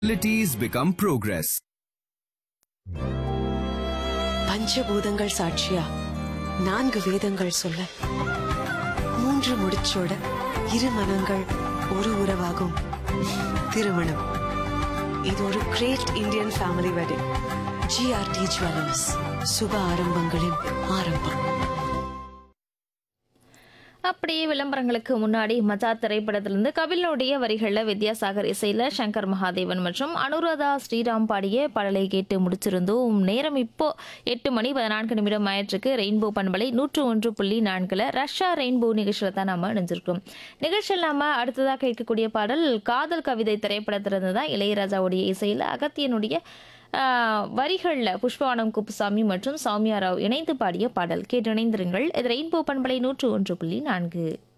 Abilities become progress. பஞ்சபூதங்கள் சாட்சியா நான்கு வேதங்கள் சொல்ல மூன்று முடிச்சோட இரு மனங்கள் ஒரு உறவாகும் திருமணம் இது ஒரு great Indian family wedding GRT jewellers சுப ஆரம்பங்களின் ஆரம்பம் அப்படியே விளம்பரங்களுக்கு முன்னாடி மஜா திரைப்படத்திலிருந்து கபிலனுடைய வரிகளில் வித்யாசாகர் இசையில் சங்கர் மகாதேவன் மற்றும் அனுராதா ஸ்ரீராம் பாடிய பாடலை கேட்டு முடிச்சிருந்தோம் நேரம் இப்போ எட்டு மணி பதினான்கு நிமிடம் ஆயிற்றுக்கு ரெயின்போ பண்பலை நூற்று ஒன்று புள்ளி நான்கில் ரஷ்யா ரெயின்போ நிகழ்ச்சியில் தான் நம்ம இணைஞ்சிருக்கோம் நிகழ்ச்சியில் நாம அடுத்ததாக கேட்கக்கூடிய பாடல் காதல் கவிதை திரைப்படத்திலிருந்து தான் இளையராஜாவுடைய இசையில் அகத்தியனுடைய வரிகளில் புஷ்பவானம் குப்புசாமி மற்றும் சௌமியா ராவ் இணைந்து பாடிய பாடல் கேட்டு இணைந்திருங்கள் இது ரெயின்போ பண்பலை நூற்று ஒன்று புள்ளி நான்கு